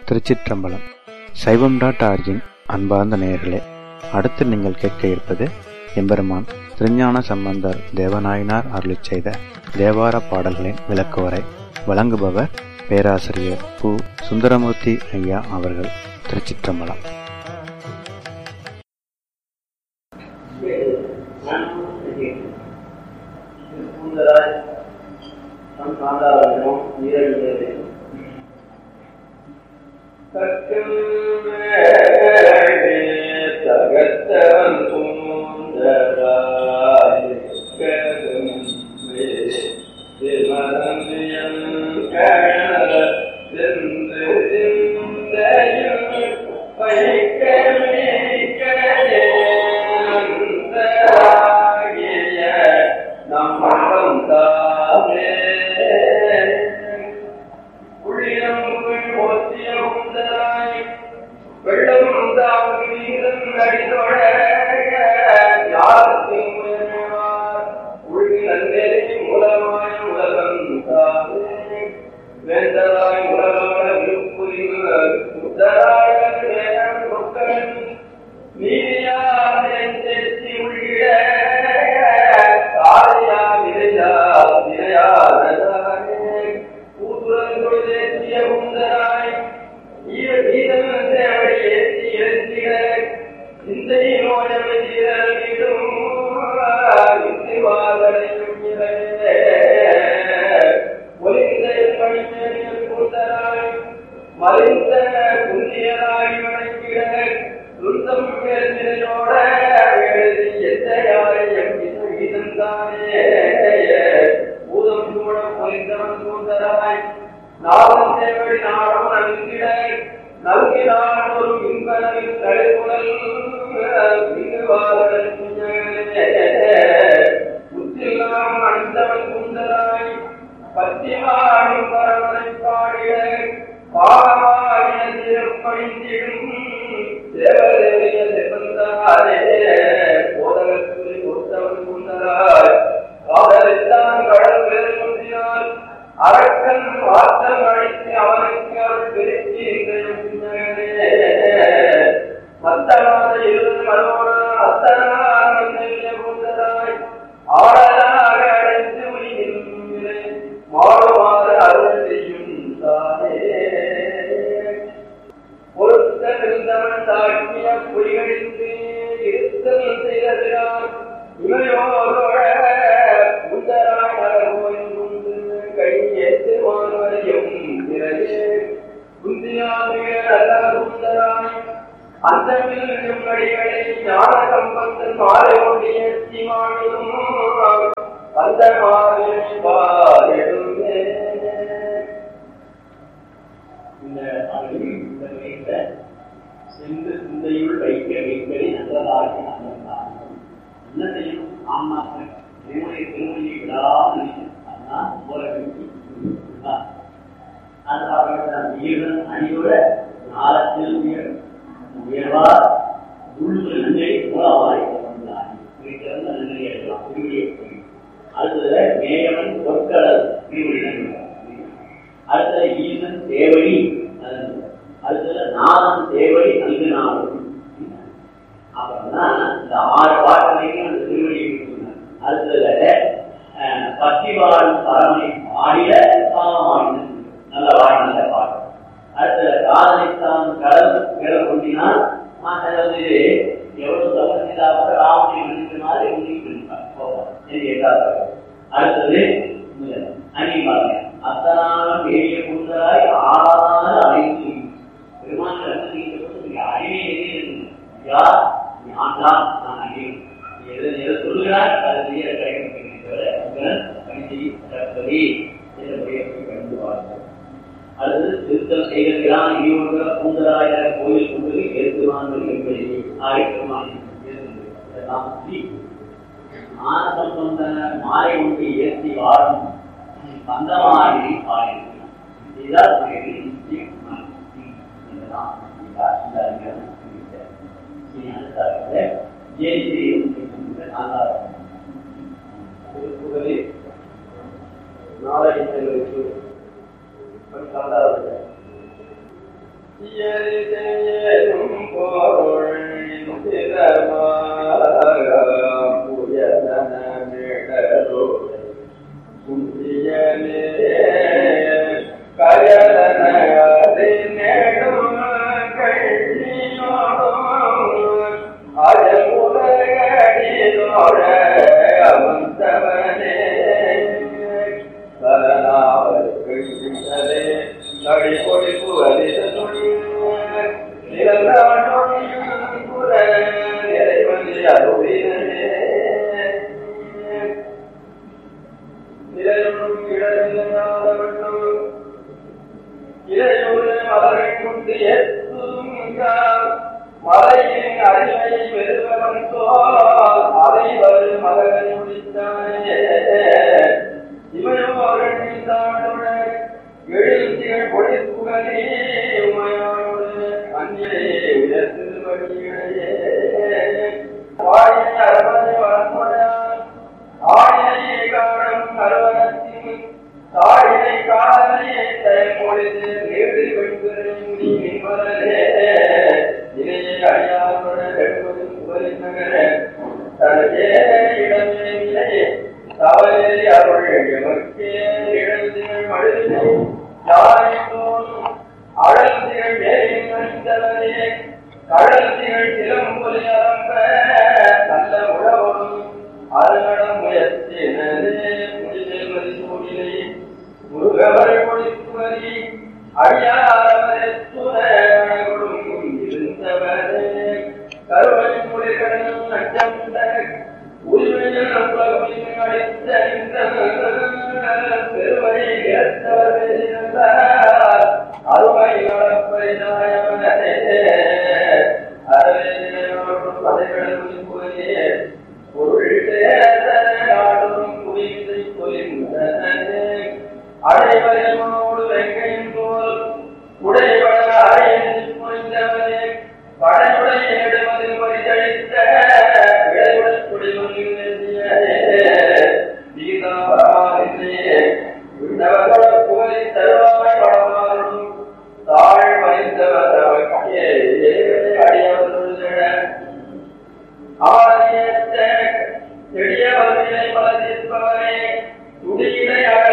திருச்சிற்றம்பலம் சைவம் dot origin அன்பார்ந்த நேயர்களே அடுத்து நீங்கள் கேட்க இருப்பது எம்பெருமான் திருஞான சம்பந்தர் தேவநாயனார் அருளிச் செய்த தேவார பாடல்களின் விளக்குவரை வழங்குபவர் பேராசிரியர் பு சுந்தரமூர்த்தி ஐயா அவர்கள் திருச்சிற்றம்பலம் சுந்தராய் நம் சாந்தாரம் நீரடிக்கிறேன் தகத்தவன் சுந்தராய் நம்மம் தாமே உள்ளினம் போத்தியம் உந்தராய் வெள்ளம் தாம் வீரன் அடிதொழ யாருக்கும் உயர்வார் உள்ளின் நெறி மூலமாய் உலகம் தாமே வேந்தராய் உலகான விருப்புரிவர் உத்தராய வேதம் கொக்கன் நீதியாய் தேசி உள்ளிட காரியா விரையா விரையாதே கூதுரங்கொள் தேசிய உந்தராய் மறைந்த புண்ணியராய் வணங்கிட துர்த்தம் பேசினோட எந்தானே பூதம் சூழ பொலிந்தவன் சுந்தராய் நாதம் தேவடி நாடம் நல்கிட நல்கினான் ஒரு மின்பலவில் தழுகுழல் முத்தில்லாம் அணிந்தவன் சுந்தராய் பத்திமாடும் பரவனை பாடிய பாகமாகிய சிறப்பணிந்திடும் தேவதேவிய செவந்தாரே போதகத்துறை கொடுத்தவன் சுந்தராய் காதலித்தான் கடல் வேறு முந்தினால் அரக்கன் வார்த்தம் அழித்து அவனுக்கு அவர் பிரித்து மத்தனாத இருள் மனோட அத்தனாக கொண்டதாய் ஆடலாக அடைந்து உயிரில் மாறுமாறு அருள் செய்யும் தானே பொருத்தம் இருந்தவன் தாக்கிய பொய்களித்து இருத்தல் செய்ததினால் இவையோரோட முந்தராய் நகர்வோயும் கொண்டு கையேத்து மாணவரையும் பிறகு குந்தியாமிய நல்ல சுந்தராய் அந்த அடிகளை ஞான சம்பந்தன் மாலை கொண்டு ஏற்றி மாணியும் அந்த மாலை பாரிடுமே இந்த அறிவில் இந்த வைத்த சென்று சிந்தையுள் வைக்க வைப்பதை நல்லதாக நல்லதாக என்ன செய்யணும் ஆன்மாக்கள் தேவனுடைய திருமணியை விடாமல் அதுதான் போல ஈரன் அணியோட நாளத்தில் உயர் உயர்வார் உள்ளுகள் நன்மை மூலமாய் வந்தார் சிறந்த நன்மை அடையலாம் திருவிழியை அடுத்ததுல மேயவன் பொற்கடல் திருவிழி நன்மை அடுத்தது ஈசன் தேவடி அடுத்தது நாதன் தேவடி நல்கு நாளும் அப்புறம்தான் இந்த ஆறு பாட்டுலையும் அந்த திருவடியை சொன்னார் அடுத்ததுல பத்திவாள் பரமனை பாடிய பாவமாயின நல்ல வாய் நல்ல பாட்டு அடுத்தது காதலித்தான் கடல் கடல் கொண்டினால் அதாவது எவ்வளவு தவறு செய்தாக ராமனை மன்னித்த மாதிரி உன்னையும் மன்னிப்பார் அடுத்தது அணி பாருங்க அத்தனான பெரிய குந்தராய் ஆளான அனைத்து பெருமான் அறிவை எதிர்த்து யார் நான் தான் நான் அறிவு எதை எதை சொல்லுகிறார் அதை செய்ய கிடைக்கிறேன் பணி செய்யப்படி கண்டு வாழ்க்கை அல்லது திருத்தல் செய்கிறான் இனியொரு பூந்தராய கோயில் கொண்டு ஏற்றுவார்கள் என்பதை ஆயத்தமாக இதெல்லாம் ஞான சம்பந்தன மாலை ஒன்று ஏற்றி வாழும் பந்தமாகி பாடியிருக்கிறான் இதுதான் நிச்சயம் இதெல்லாம் இந்த அறிஞர் நாளை மலையின் அருமை வெறுவன் தோல் அதை வரு மகனை முடித்தானே இவனும் அவர்கள் தாண்டுடன் எழுத்திகள் பொழிப்புகளே உமையானோடு அந்நிலே உயர்த்து வழியிடையே வாழினை அரவணை வளர்முடையான் ஆழினை காணும் அலுவலத்தின் தாழினை காதலை தயமொழிது நேடு வெண்குறை முடி மின்வரலே இணையை அழியாருடன் வெண்பதும் புகழின் நகர தனக்கே இடமே நிலையே தவறே அருள் எமக்கே இழந்திகள் மழுதினை யாரை தோணும் அழல் திகழ் மேலின் அணிந்தவரே கடல் திகழ் சிலம்பொலி அலம்ப நல்ல உழவரும் அருநடம் முயற்சினரே முடிவில் மதி சூடிலை முருகவர் கொடுத்துவரி அடியாரவரே துணரும் இருந்தவரே கருவை மொழிகளும் நச்சமுண்ட உரிமையில் உலகின் அடித்த இந்த பெருமை ஏற்றவர் இருந்தார் அருமை நடப்பை நாயவனே அரவேனும் பதைகளும் புகழே பொருள் நாடும் குவிந்தை பொலிந்தனே அடைவரையோடு வெங்கையின் போல் உடையவன அறையின் புரிந்தவனே படையுடைய ஏடுமதில் பரிதளித்த விளைவுடன் குடிமொழியில் கீதாபரமாதிலே விண்ணவர்கள புகழி தருவாய் படமாறும் தாழ் மறைந்தவர் அடியவர்கள் அவர்